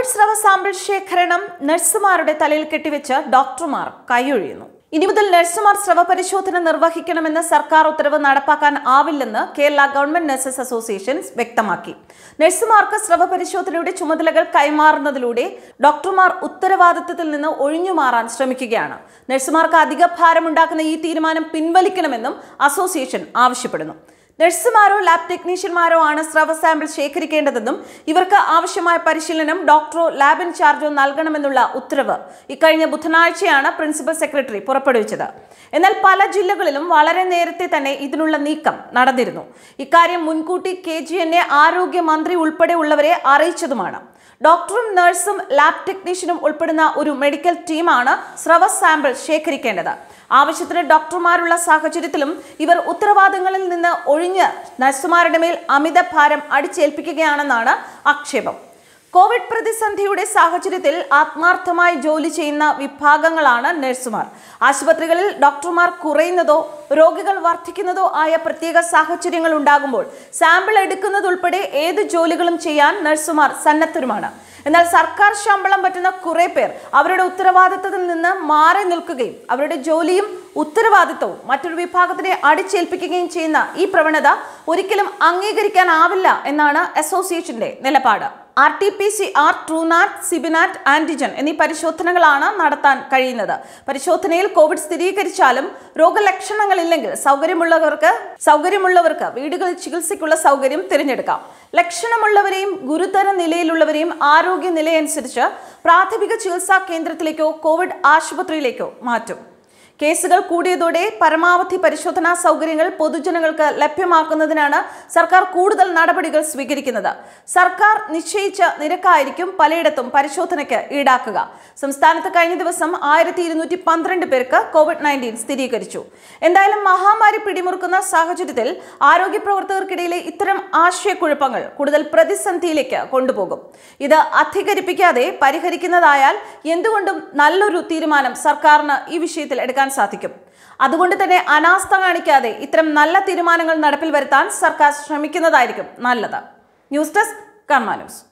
Covid സ്രവ sample ശേഖരണം നഴ്സുമാരുടെ തലയിൽ കെട്ടിവെച്ച് ഡോക്ടർമാർ കൈയൊഴിയുന്നു ഇനി മുതൽ നഴ്സുമാർ സ്രവ പരിശോധന നിർവഹിക്കണമെന്ന് സർക്കാർ ഉത്തരവ് നടപ്പാക്കാൻ ആവില്ലെന്ന് കേരള ഗവൺമെന്റ് നഴ്സസ് അസോസിയേഷൻ വ്യക്തമാക്കി നഴ്സുമാർക്ക് സ്രവ പരിശോധനയുടെ ചുമതലകൾ കൈമാറുന്നതിലൂടെ ഡോക്ടർമാർ ഉത്തരവാദിത്തത്തിൽ നിന്ന് ഒഴിഞ്ഞുമാറാൻ ശ്രമിക്കുകയാണ് നഴ്സുമാർക്ക് അധിക ഭാരമുണ്ടാക്കുന്ന ഈ തീരുമാനം പിൻവലിക്കണമെന്നും അസോസിയേഷൻ ആവശ്യപ്പെടുന്നു നഴ്സുമാരോ ലാബ് ടെക്നീഷ്യന്മാരോ ആണ് സ്രവ സാമ്പിൾ ശേഖരിക്കേണ്ടതെന്നും ഇവർക്ക് ആവശ്യമായ പരിശീലനം ഡോക്ടറോ ലാബ് ഇൻചാർജോ നൽകണമെന്നുള്ള ഉത്തരവ് ഇക്കഴിഞ്ഞ ബുധനാഴ്ചയാണ് പ്രിൻസിപ്പൽ സെക്രട്ടറി പുറപ്പെടുവിച്ചത് എന്നാൽ പല ജില്ലകളിലും വളരെ നേരത്തെ തന്നെ ഇതിനുള്ള നീക്കം നടന്നിരുന്നു ഇക്കാര്യം മുൻകൂട്ടി കെ ജി എൻ എ ആരോഗ്യമന്ത്രി ഉൾപ്പെടെ ഉള്ളവരെ അറിയിച്ചതുമാണ് ഡോക്ടറും നഴ്സും ലാബ് ടെക്നീഷ്യനും ഉൾപ്പെടുന്ന ഒരു മെഡിക്കൽ ടീമാണ് സ്രവ സാമ്പിൾ ശേഖരിക്കേണ്ടത് ആവശ്യത്തിന് ഡോക്ടർമാരുള്ള സാഹചര്യത്തിലും ഇവർ ഉത്തരവാദിത്തങ്ങളിൽ നിന്ന് ഒഴിഞ്ഞ് നഴ്സുമാരുടെ മേൽ അമിത ഭാരം അടിച്ചേൽപ്പിക്കുകയാണെന്നാണ് ആക്ഷേപം കോവിഡ് പ്രതിസന്ധിയുടെ സാഹചര്യത്തിൽ ആത്മാർത്ഥമായി ജോലി ചെയ്യുന്ന വിഭാഗങ്ങളാണ് നഴ്സുമാർ ആശുപത്രികളിൽ ഡോക്ടർമാർ കുറയുന്നതോ രോഗികൾ വർദ്ധിക്കുന്നതോ ആയ പ്രത്യേക സാഹചര്യങ്ങൾ ഉണ്ടാകുമ്പോൾ സാമ്പിൾ എടുക്കുന്നതുൾപ്പെടെ ഏത് ജോലികളും ചെയ്യാൻ നഴ്സുമാർ സന്നദ്ധരുമാണ് എന്നാൽ സർക്കാർ ശമ്പളം പറ്റുന്ന കുറെ പേർ അവരുടെ ഉത്തരവാദിത്തത്തിൽ നിന്ന് മാറി നിൽക്കുകയും അവരുടെ ജോലിയും ഉത്തരവാദിത്തവും മറ്റൊരു വിഭാഗത്തിനെ അടിച്ചേൽപ്പിക്കുകയും ചെയ്യുന്ന ഈ പ്രവണത ഒരിക്കലും അംഗീകരിക്കാനാവില്ല എന്നാണ് അസോസിയേഷന്റെ നിലപാട് R T P C R Truenat CBNAAT antigen എന്നീ പരിശോധനകളാണ് നടത്താൻ കഴിയുന്നത് പരിശോധനയിൽ കോവിഡ് സ്ഥിരീകരിച്ചാലും രോഗലക്ഷണങ്ങളില്ലെങ്കിൽ സൗകര്യമുള്ളവർക്ക് സൗകര്യമുള്ളവർക്ക് വീടുകളിൽ ചികിത്സയ്ക്കുള്ള സൗകര്യം തിരഞ്ഞെടുക്കാം ലക്ഷണമുള്ളവരെയും ഗുരുതര നിലയിലുള്ളവരെയും ആരോഗ്യ നിലയനുസരിച്ച് പ്രാഥമിക ചികിത്സാ കേന്ദ്രത്തിലേക്കോ കോവിഡ് ആശുപത്രിയിലേക്കോ മാറ്റും കേസുകൾ കൂടിയതോടെ പരമാവധി പരിശോധനാ സൗകര്യങ്ങൾ പൊതുജനങ്ങൾക്ക് ലഭ്യമാക്കുന്നതിനാണ് സർക്കാർ കൂടുതൽ നടപടികൾ സ്വീകരിക്കുന്നത് സർക്കാർ നിശ്ചയിച്ച നിരക്കായിരിക്കും പലയിടത്തും പരിശോധനയ്ക്ക് ഈടാക്കുക സംസ്ഥാനത്ത് കഴിഞ്ഞ ദിവസം ആയിരത്തി ഇരുന്നൂറ്റി പന്ത്രണ്ട് പേർക്ക് കോവിഡ് നയൻറ്റീൻ സ്ഥിരീകരിച്ചു എന്തായാലും മഹാമാരി പിടിമുറുക്കുന്ന സാഹചര്യത്തിൽ ആരോഗ്യ പ്രവർത്തകർക്കിടയിലെ ഇത്തരം ആശയക്കുഴപ്പങ്ങൾ കൂടുതൽ പ്രതിസന്ധിയിലേക്ക് കൊണ്ടുപോകും ഇത് അധികരിപ്പിക്കാതെ പരിഹരിക്കുന്നതായാൽ എന്തുകൊണ്ടും നല്ലൊരു തീരുമാനം സർക്കാരിന് ഈ വിഷയത്തിൽ എടുക്കാൻ സാധിക്കും അതുകൊണ്ട് തന്നെ അനാസ്ഥ കാണിക്കാതെ ഇത്തരം നല്ല തീരുമാനങ്ങൾ നടപ്പിൽ വരുത്താൻ സർക്കാർ ശ്രമിക്കുന്നതായിരിക്കും നല്ലത് ന്യൂസ് ഡെസ്ക് കർമ്മ ന്യൂസ്